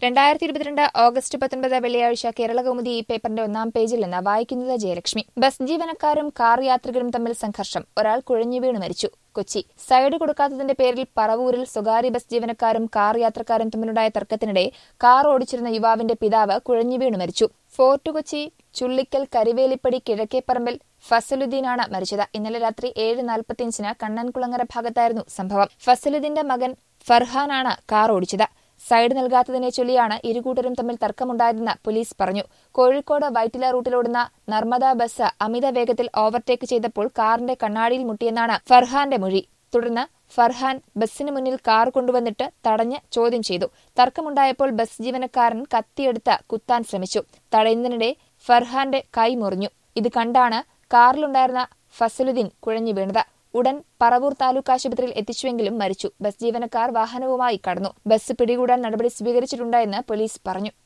രണ്ടായിരത്തി ഇരുപത്തിരണ്ട് ഓഗസ്റ്റ് പത്തൊൻപത് വെള്ളിയാഴ്ച കേരളകൗമുദി ഈ പേപ്പറിന്റെ ഒന്നാം പേജിൽ നിന്ന് വായിക്കുന്നത് ജയലക്ഷ്മി ബസ് ജീവനക്കാരും കാർ യാത്രികരും തമ്മിൽ സംഘർഷം ഒരാൾ കുഴഞ്ഞു വീണ് മരിച്ചു കൊച്ചി സൈഡ് കൊടുക്കാത്തതിന്റെ പേരിൽ പറവൂരിൽ സ്വകാര്യ ബസ് ജീവനക്കാരും കാർ യാത്രക്കാരും തമ്മിലുണ്ടായ തർക്കത്തിനിടെ കാർ ഓടിച്ചിരുന്ന യുവാവിന്റെ പിതാവ് കുഴഞ്ഞു വീണ് മരിച്ചു ഫോർട്ട് കൊച്ചി ചുള്ളിക്കൽ കരിവേലിപ്പടി കിഴക്കേപ്പറമ്പിൽ ഫസലുദ്ദീനാണ് മരിച്ചത് ഇന്നലെ രാത്രി ഏഴ് നാൽപ്പത്തിയഞ്ചിന് കണ്ണൻകുളങ്ങര ഭാഗത്തായിരുന്നു സംഭവം ഫസലുദ്ദീന്റെ മകൻ ഫർഹാനാണ് കാർ ഓടിച്ചത് സൈഡ് നൽകാത്തതിനെ ചൊല്ലിയാണ് ഇരുകൂട്ടരും തമ്മിൽ തർക്കമുണ്ടായതെന്ന് പോലീസ് പറഞ്ഞു കോഴിക്കോട് വൈറ്റില റൂട്ടിലോടുന്ന നർമ്മദ ബസ് അമിത വേഗത്തിൽ ഓവർടേക്ക് ചെയ്തപ്പോൾ കാറിന്റെ കണ്ണാടിയിൽ മുട്ടിയെന്നാണ് ഫർഹാന്റെ മൊഴി തുടർന്ന് ഫർഹാൻ ബസ്സിന് മുന്നിൽ കാർ കൊണ്ടുവന്നിട്ട് തടഞ്ഞ് ചോദ്യം ചെയ്തു തർക്കമുണ്ടായപ്പോൾ ബസ് ജീവനക്കാരൻ കത്തിയെടുത്ത് കുത്താൻ ശ്രമിച്ചു തടയുന്നതിനിടെ ഫർഹാന്റെ കൈ മുറിഞ്ഞു ഇത് കണ്ടാണ് കാറിലുണ്ടായിരുന്ന ഫസലുദ്ദീൻ കുഴഞ്ഞു വീണത് ഉടൻ പറവൂർ താലൂക്ക് ആശുപത്രിയിൽ എത്തിച്ചുവെങ്കിലും മരിച്ചു ബസ് ജീവനക്കാർ വാഹനവുമായി കടന്നു ബസ് പിടികൂടാൻ നടപടി സ്വീകരിച്ചിട്ടുണ്ടെന്ന് പോലീസ് പറഞ്ഞു